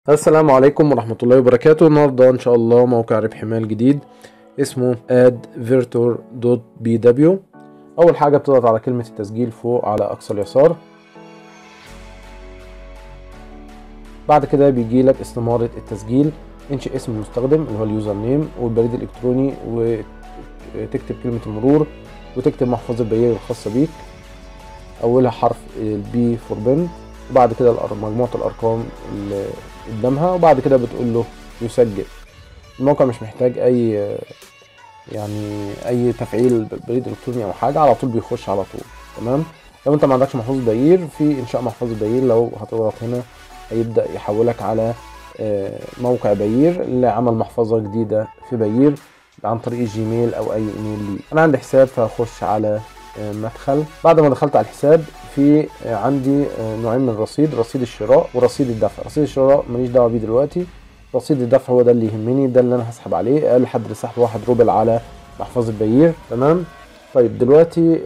السلام عليكم ورحمة الله وبركاته النهاردة إن شاء الله موقع ربح مال جديد اسمه advertor.bw أول حاجة بتضغط على كلمة التسجيل فوق على أقصى اليسار بعد كده بيجي لك استمارة التسجيل انشئ اسم المستخدم اللي هو اليوزر نيم والبريد الإلكتروني وتكتب كلمة المرور وتكتب محفظة البيانات الخاصة بيك أولها حرف البي فور بن وبعد كده مجموعة الأرقام اللي قدامها وبعد كده بتقول له يسجل الموقع مش محتاج أي يعني أي تفعيل بريد إلكتروني أو حاجة على طول بيخش على طول تمام لو أنت ما عندكش محفظة بيير في إنشاء محفظة بيير لو هتضغط هنا هيبدأ يحولك على موقع بيير لعمل محفظة جديدة في بيير عن طريق الجيميل أو أي إيميل لي أنا عندي حساب فهخش على مدخل بعد ما دخلت على الحساب في عندي نوعين من الرصيد رصيد الشراء ورصيد الدفع رصيد الشراء ماليش دعوه بيه دلوقتي رصيد الدفع هو ده اللي يهمني ده اللي انا هسحب عليه اقل حد للسحب واحد روبل على محفظه بيير تمام طيب دلوقتي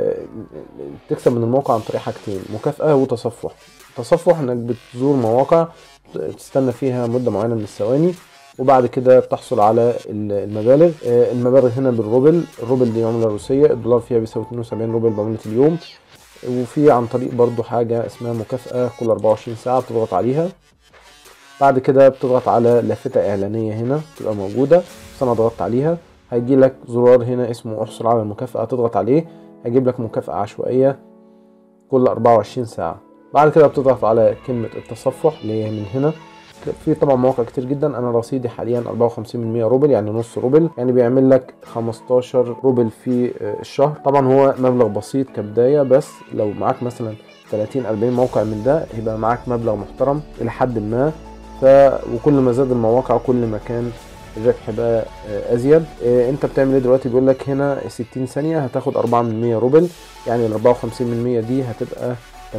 تكسب من الموقع عن طريق حاجتين مكافاه وتصفح تصفح انك بتزور مواقع تستنى فيها مده معينه من الثواني وبعد كده بتحصل على المبالغ المبالغ هنا بالروبل الروبل دي عمله روسيه الدولار فيها بيساوي 72 روبل بعمله اليوم وفي عن طريق برضو حاجه اسمها مكافاه كل 24 ساعه بتضغط عليها بعد كده بتضغط على لافته اعلانيه هنا تبقى موجوده بس انا ضغطت عليها هيجي لك زرار هنا اسمه احصل على المكافاه تضغط عليه هيجيب لك مكافاه عشوائيه كل 24 ساعه بعد كده بتضغط على كلمه التصفح اللي هي من هنا في طبعا مواقع كتير جدا انا رصيدي حاليا 54% روبل يعني نص روبل يعني بيعمل لك 15 روبل في الشهر طبعا هو مبلغ بسيط كبدايه بس لو معاك مثلا 30 40 موقع من ده يبقى معاك مبلغ محترم الى حد ما ف وكل ما زاد المواقع كل ما كان الربح بقى ازيد انت بتعمل ايه دلوقتي بيقول لك هنا 60 ثانيه هتاخد 4 من 100 روبل يعني ال 54 من 100 دي هتبقى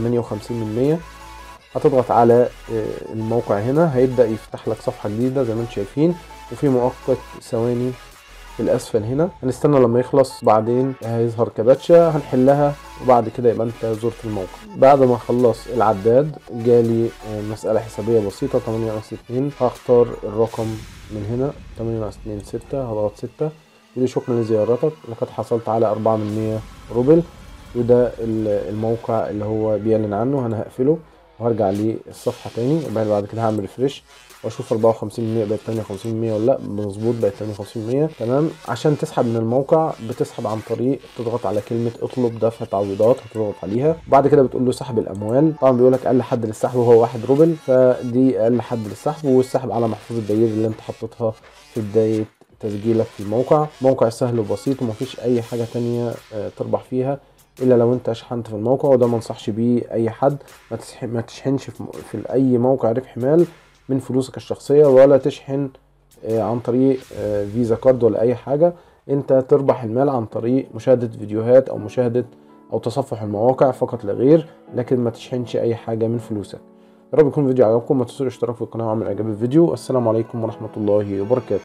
58 من 100 هتضغط على الموقع هنا هيبدأ يفتح لك صفحة جديدة زي ما انتم شايفين وفي مؤقت ثواني في الأسفل هنا هنستنى لما يخلص بعدين هيظهر كباتشا هنحلها وبعد كده يبقى انت زرت الموقع بعد ما خلص العداد جالي مسألة حسابية بسيطة 8 ناقص 2 هختار الرقم من هنا 8 ناقص 2 6 هضغط 6 يقول شكرا لزيارتك لقد حصلت على 4 من 100 روبل وده الموقع اللي هو بيعلن عنه انا هقفله وهرجع للصفحه تاني وبعد بعد كده هعمل ريفرش واشوف 54% بقت 58% ولا لا مظبوط بقت 58% تمام عشان تسحب من الموقع بتسحب عن طريق تضغط على كلمه اطلب دفع تعويضات هتضغط عليها وبعد كده بتقول له سحب الاموال طبعا بيقول لك اقل حد للسحب هو 1 روبل فدي اقل حد للسحب والسحب على محفظه بيير اللي انت حطيتها في بدايه تسجيلك في الموقع موقع سهل وبسيط ومفيش اي حاجه تانية تربح فيها الا لو انت شحنت في الموقع وده ما انصحش بيه اي حد ما, تسح... ما تشحنش في, في اي موقع ربح مال من فلوسك الشخصيه ولا تشحن عن طريق فيزا كارد ولا اي حاجه انت تربح المال عن طريق مشاهده فيديوهات او مشاهده او تصفح المواقع فقط لا غير لكن ما تشحنش اي حاجه من فلوسك يا رب يكون الفيديو عجبكم ما تنسوش الاشتراك في القناه وعمل اعجاب الفيديو السلام عليكم ورحمه الله وبركاته